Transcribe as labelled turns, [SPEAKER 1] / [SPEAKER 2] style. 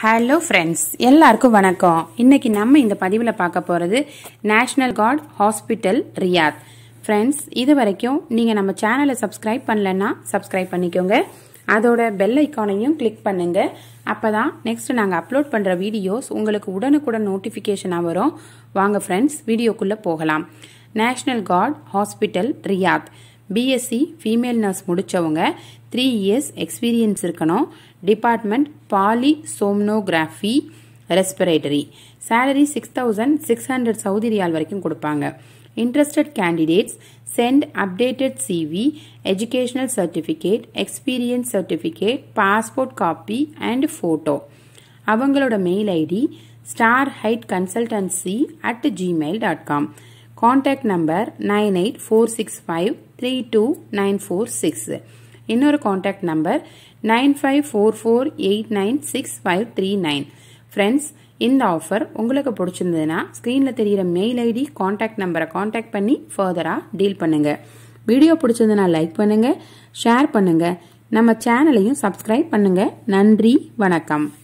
[SPEAKER 1] hello friends எல்லாருக்கும் வணக்கம் இன்னைக்கு நம்ம இந்த பதிவில் பார்க்க போகிறது national guard hospital Riyadh friends இது வரைக்கும் நீங்கள் நம்ம சேனலை சப்ஸ்கிரைப் பண்ணலன்னா சப்ஸ்கிரைப் பண்ணிக்கோங்க அதோட பெல் ஐக்கானையும் கிளிக் பண்ணுங்க அப்பதான் நெக்ஸ்ட் நாங்கள் அப்லோட் பண்ணுற வீடியோஸ் உங்களுக்கு உடனுக்குடன் நோட்டிஃபிகேஷனாக வரும் வாங்க ஃப்ரெண்ட்ஸ் வீடியோக்குள்ளே போகலாம் national guard hospital Riyadh BSc female nurse முடித்தவங்க த்ரீ இயர்ஸ் எக்ஸ்பீரியன்ஸ் இருக்கணும் department polysomnography respiratory salary six thousand six hundred Saudi riyal வரைக்கும் கொடுப்பாங்க interested candidates send updated CV educational certificate experience certificate passport copy and photo அவங்களோட mail ID star height consultancy at Gmail dot com contact number nine eight four six five three two nine four six இன்னொரு contact number nine five four four eight nine six five three nine friends இந்த offer உங்களுக்கு பிடிச்சிருந்ததுன்னா ஸ்க்ரீனில் தெரிகிற mail ID contact நம்பரை contact பண்ணி ஃபர்தராக deal பண்ணுங்க வீடியோ பிடிச்சதுன்னா லைக் பண்ணுங்க ஷேர் பண்ணுங்க நம்ம சேனலையும் சப்ஸ்கிரைப் பண்ணுங்க நன்றி வணக்கம்